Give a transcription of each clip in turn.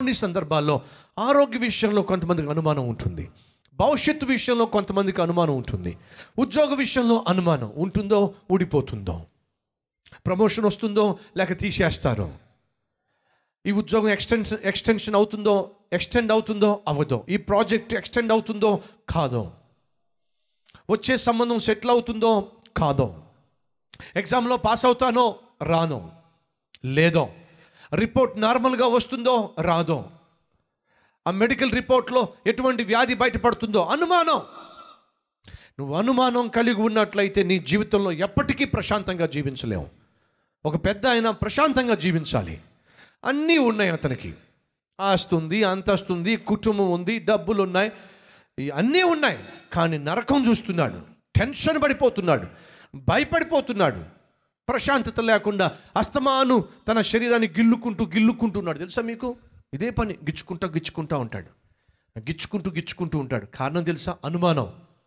కొన్ని సందర్భాల్లో ఆరోగ్య విషయంలో కొంతమందికి అనుమానం ఉంటుంది భవిష్యత్తు విషయంలో కొంతమందికి అనుమానం ఉంటుంది ఉద్యోగ విషయంలో అనుమానం ఉంటుందో ఊడిపోతుందో ప్రమోషన్ వస్తుందో లేక తీసేస్తారో ఈ ఉద్యోగం ఎక్స్టెన్షన్ ఎక్స్టెన్షన్ అవుతుందో ఎక్స్టెండ్ అవుతుందో అవ్వదో ఈ ప్రాజెక్ట్ ఎక్స్టెండ్ అవుతుందో కాదో వచ్చే సంబంధం సెటిల్ అవుతుందో కాదో ఎగ్జామ్లో పాస్ అవుతానో రానో లేదో రిపోర్ట్ నార్మల్గా వస్తుందో రాదో ఆ మెడికల్ రిపోర్ట్లో ఎటువంటి వ్యాధి బయటపడుతుందో అనుమానం నువ్వు అనుమానం కలిగి ఉన్నట్లయితే నీ జీవితంలో ఎప్పటికీ ప్రశాంతంగా జీవించలేవు ఒక పెద్ద ఆయన ప్రశాంతంగా జీవించాలి అన్నీ ఉన్నాయి అతనికి ఆస్తి ఉంది అంతస్తు ఉంది కుటుంబం ఉంది డబ్బులు ఉన్నాయి ఈ అన్నీ ఉన్నాయి కానీ నరకం చూస్తున్నాడు టెన్షన్ పడిపోతున్నాడు భయపడిపోతున్నాడు ప్రశాంతత లేకుండా అస్తమాను తన శరీరాన్ని గిల్లుకుంటూ గిల్లుకుంటున్నాడు తెలుసా మీకు ఇదే పని గిచ్చుకుంటా గిచ్చుకుంటా ఉంటాడు గిచ్చుకుంటూ గిచ్చుకుంటూ ఉంటాడు కారణం తెలుసా అనుమానం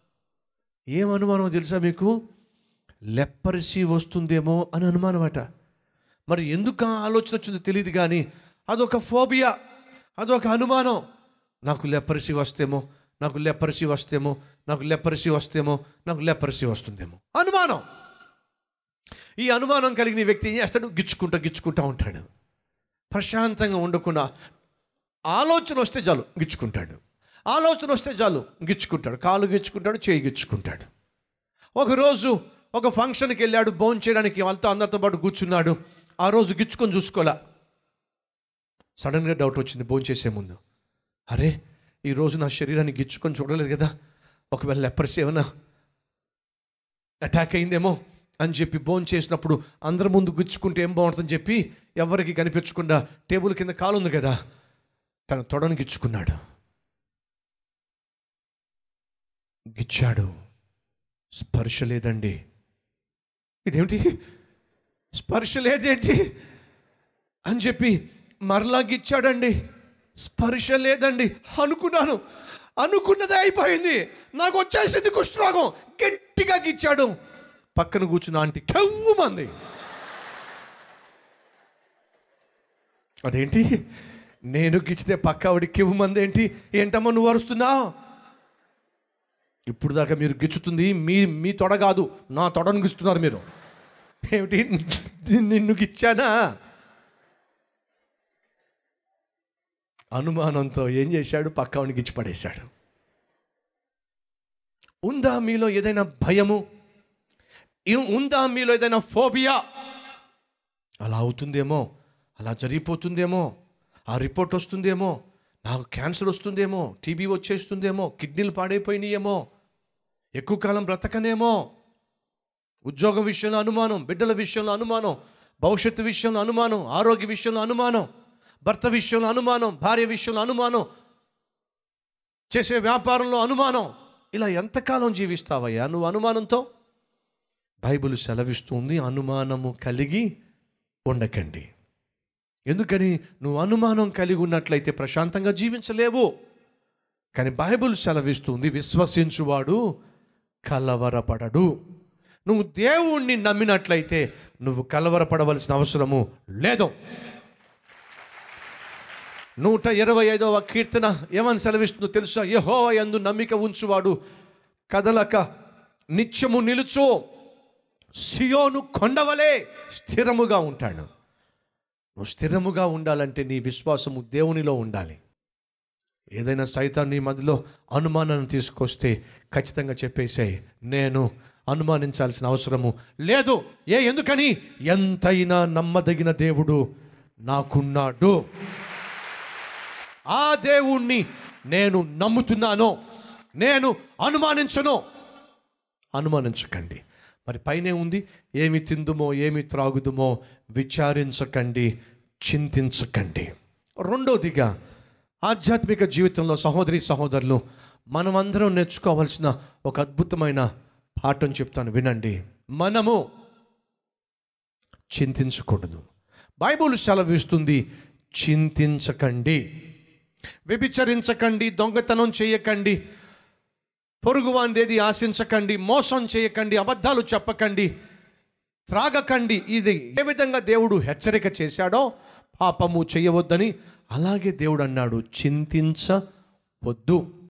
ఏం అనుమానం తెలుసా మీకు లెప్పరిసి వస్తుందేమో అని అనుమానం అట మరి ఎందుకు ఆ ఆలోచన వచ్చిందో తెలియదు కానీ అదొక ఫోబియా అదొక అనుమానం నాకు లెప్పరిసి వస్తేమో నాకు లెప్పరిసి వస్తేమో నాకు లెప్పరిసి వస్తేమో నాకు లెప్పరిసి వస్తుందేమో అనుమానం ఈ అనుమానం కలిగిన వ్యక్తి ఏం చేస్తాడు గిచ్చుకుంటా గిచ్చుకుంటా ఉంటాడు ప్రశాంతంగా ఉండకుండా ఆలోచన వస్తే చాలు గిచ్చుకుంటాడు ఆలోచన వస్తే చాలు గిచ్చుకుంటాడు కాలు గిచ్చుకుంటాడు చేయి గిచ్చుకుంటాడు ఒకరోజు ఒక ఫంక్షన్కి వెళ్ళాడు భోజనం చేయడానికి వాళ్ళతో అందరితో పాటు కూర్చున్నాడు ఆ రోజు గిచ్చుకొని చూసుకోలే సడన్గా డౌట్ వచ్చింది భోజనం చేసే ముందు అరే ఈరోజు నా శరీరాన్ని గిచ్చుకొని చూడలేదు కదా ఒకవేళ లెప్పర్స్ ఏమైనా అటాక్ అయిందేమో అని చెప్పి భోజనం చేసినప్పుడు అందరి ముందు గుచ్చుకుంటే ఏం బాగుంటుందని చెప్పి ఎవరికి కనిపించకుండా టేబుల్ కింద కాలు ఉంది కదా తన తొడను గిచ్చుకున్నాడు గిచ్చాడు స్పర్శ లేదండి ఇదేమిటి స్పర్శ లేదేంటి అని చెప్పి మరలా గిచ్చాడండి స్పర్శ లేదండి అనుకున్నాను అనుకున్నదే అయిపోయింది నాకు వచ్చేసింది కుష్ఠరోగం గట్టిగా గిచ్చాడు పక్కన కూర్చున్న ఆంటీ కెవ్వుమంది అదేంటి నేను గిచ్చితే పక్క ఆవిడ కెవ్వుమంది ఏంటి ఏంటమ్మా నువ్వు అరుస్తున్నావు ఇప్పుడు దాకా మీరు గిచ్చుతుంది మీ మీ తొడ కాదు నా తొడను గిస్తున్నారు మీరు ఏమిటి నిన్ను గిచ్చానా అనుమానంతో ఏం చేశాడు పక్కవాడిని గిచ్చి పడేశాడు ఉందా మీలో ఏదైనా భయము ఇ- ఉందా మీలో ఏదైనా ఫోబియా అలా అవుతుందేమో అలా జరిగిపోతుందేమో ఆ రిపోర్ట్ వస్తుందేమో నాకు క్యాన్సర్ వస్తుందేమో టీబీ వచ్చేస్తుందేమో కిడ్నీలు పాడైపోయినాయేమో ఎక్కువ కాలం బ్రతకనేమో ఉద్యోగ విషయంలో అనుమానం బిడ్డల విషయంలో అనుమానం భవిష్యత్తు విషయంలో అనుమానం ఆరోగ్య విషయంలో అనుమానం భర్త విషయంలో అనుమానం భార్య విషయంలో అనుమానం చేసే వ్యాపారంలో అనుమానం ఇలా ఎంతకాలం జీవిస్తావయ్యా నువ్వు అనుమానంతో బైబిల్ సెలవిస్తుంది అనుమానము కలిగి ఉండకండి ఎందుకని నువ్వు అనుమానం కలిగి ఉన్నట్లయితే ప్రశాంతంగా జీవించలేవు కానీ బైబిల్ సెలవిస్తుంది విశ్వసించువాడు కలవరపడడు నువ్వు దేవుణ్ణి నమ్మినట్లయితే నువ్వు కలవరపడవలసిన అవసరము లేదు నూట ఇరవై ఐదవ కీర్తన ఏమని సెలవిస్తుందో తెలుసా యహో యందు నమ్మిక ఉంచువాడు కదలక నిత్యము నిలుచు సియోను కొండవలే స్థిరముగా ఉంటాడు నువ్వు స్థిరముగా ఉండాలంటే నీ విశ్వాసము దేవునిలో ఉండాలి ఏదైనా సైతం నీ మధ్యలో అనుమానాన్ని తీసుకొస్తే ఖచ్చితంగా చెప్పేసాయి నేను అనుమానించాల్సిన అవసరము లేదు ఏ ఎందుకని ఎంతైనా నమ్మదగిన దేవుడు నాకున్నాడు ఆ దేవుణ్ణి నేను నమ్ముతున్నాను నేను అనుమానించను అనుమానించకండి మరి పైనే ఉంది ఏమి తిందుమో ఏమి త్రాగుదుమో విచారించకండి చింతించకండి రెండోదిగా ఆధ్యాత్మిక జీవితంలో సహోదరి సహోదరులు మనమందరం నేర్చుకోవాల్సిన ఒక అద్భుతమైన పాఠం చెప్తాను వినండి మనము చింతించకూడదు బైబుల్ సెలవిస్తుంది చింతించకండి వ్యభిచరించకండి దొంగతనం చేయకండి పొరుగువాందేది ఆశించకండి మోసం చేయకండి అబద్ధాలు చెప్పకండి త్రాగకండి ఇది ఏ విధంగా దేవుడు హెచ్చరిక చేశాడో పాపము చేయవద్దని అలాగే దేవుడు అన్నాడు చింతించవద్దు